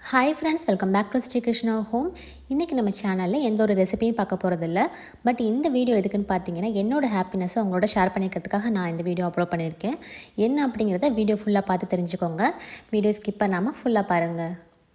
hi friends welcome back to Sri Krishna home இன்றைக்கி நம்ம சேனலில் எந்த ஒரு ரெசிபியும் பார்க்க போகிறதில்ல பட் இந்த வீடியோ எதுக்குன்னு பார்த்தீங்கன்னா என்னோட ஹாப்பினஸை உங்களோட ஷேர் பண்ணிக்கிறதுக்காக நான் இந்த வீடியோ அப்லோட் பண்ணியிருக்கேன் என்ன அப்படிங்கிறத வீடியோ ஃபுல்லாக பார்த்து தெரிஞ்சுக்கோங்க வீடியோ ஸ்கிப் பண்ணாமல் ஃபுல்லாக பாருங்கள்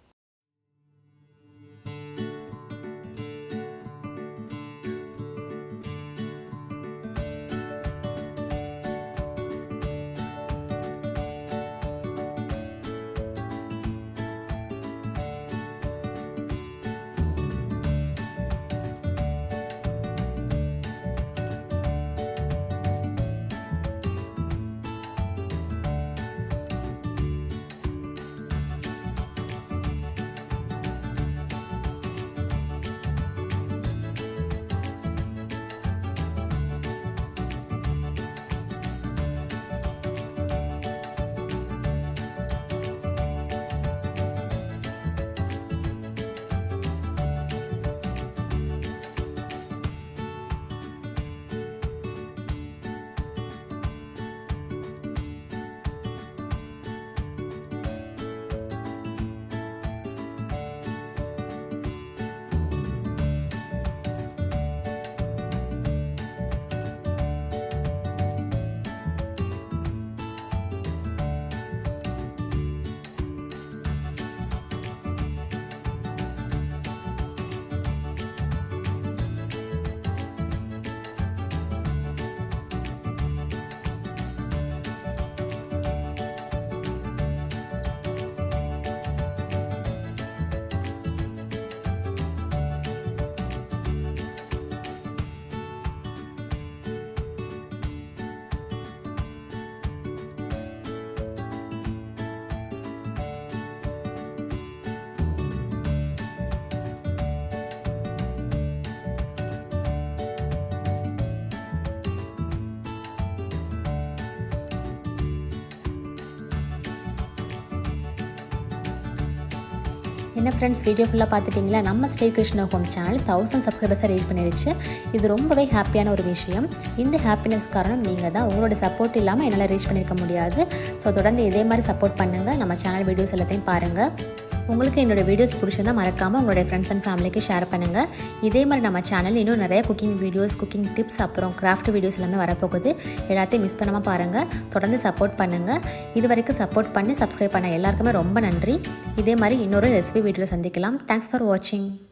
என்ன ஃப்ரெண்ட்ஸ் வீடியோ ஃபுல்லாக பார்த்துட்டிங்களா நம்ம Sri Krishna home channel thousand சப்ஸ்கிரைபர்ஸை ரீச் பண்ணிருச்சு இது ரொம்பவே ஹாப்பியான ஒரு விஷயம் இந்த ஹாப்பினஸ் காரணம் நீங்கள் தான் உங்களோட சப்போர்ட் இல்லாமல் என்னால் ரீச் பண்ணியிருக்க முடியாது ஸோ தொடர்ந்து இதே மாதிரி சப்போர்ட் பண்ணுங்கள் நம்ம சேனல் வீடியோஸ் எல்லாத்தையும் பாருங்கள் உங்களுக்கு என்னோடய வீடியோஸ் பிடிச்சிருந்தால் மறக்காமல் உங்களுடைய ஃப்ரெண்ட்ஸ் அண்ட் ஃபேமிலிக்கு ஷேர் பண்ணுங்கள் இதே மாதிரி நம்ம சேனல் இன்னும் நிறைய குக்கிங் வீடியோஸ் குக்கிங் டிப்ஸ் அப்புறம் கிராஃப்ட் வீடியோஸ் எல்லாமே வரப்போகுது எல்லாத்தையும் மிஸ் பண்ணாமல் பாருங்கள் தொடர்ந்து சப்போர்ட் பண்ணுங்கள் இது வரைக்கும் சப்போர்ட் பண்ணி சப்ஸ்கிரைப் பண்ண எல்லாருக்குமே ரொம்ப நன்றி இதே மாதிரி இன்னொரு ரெசிபி வீடியோ சந்திக்கலாம் தேங்க்ஸ் ஃபார் வாட்சிங்